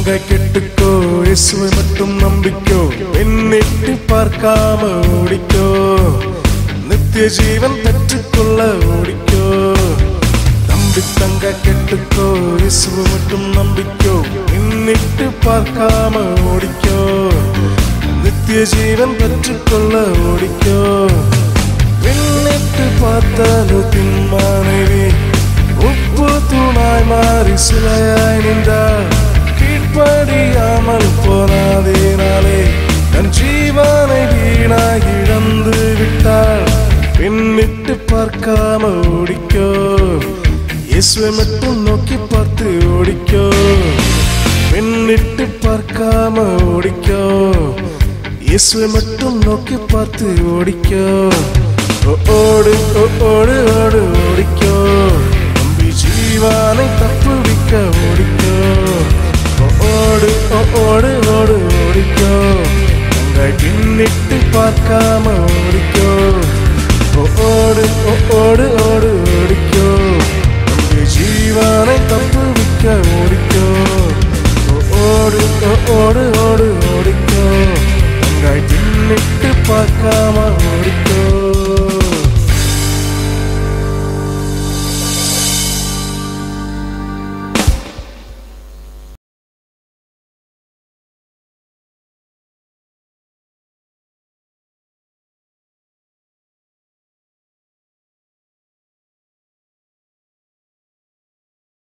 தங்க கெட்டுக்கோ இயேசுவை மட்டும் நம்பிக்கோ பின்னிட்டு பார்க்காம ஓடிக்கோ நித்திய ஜீவன் பெற்றுக்கொள்ள ஓடிக்கோ நம்பி தங்க கெட்டுக்கோ இயேசுவை மட்டும் நம்பிக்கோ பின்னிட்டு பார்க்காம ஓடிக்கோ நித்திய ஜீவன் பெற்றுக்கொள்ள ஓடிக்கோ பின்னிட்டு பார்த்தாலும் தின்மானவே உப்பு தூணாய் மாறி சிலையாய் நின்றார் கீழ்ப்படியாமல் போனாதேனாலே தன் ஜீவனை வீணாய் இழந்து விட்டாள் பின்னிட்டு பார்க்காம ஓடிக்கோ இயேசுவை மட்டும் நோக்கி பார்த்து ஓடிக்கோ பின்னிட்டு பார்க்காம ஓடிக்கோ இயேசுவை மட்டும் நோக்கி பார்த்து ஓடிக்கோ ஓ, ஓடு ஓ, ஓடு ஓடு ஓடிக்கோ நம்பி ஜீவானை தப்புவிக்க ஓடிக்கோ ஓ, ஓடு ஓ, ஓடு ஓடு ஓடிக்கோ உங்கள் பின்னிட்டு பார்க்காம ஓடிக்கோ ஓ, ஓடு ஓ, ஓடு ஓடு ஓடிக்கோ நம்பி ஜீவானை தப்புவிக்க ஓடிக்கோ ஓ, ஓடு ஓ, ஓடு ஓடு ஓடிக்கோ உங்கள் பின்னிட்டு பார்க்காம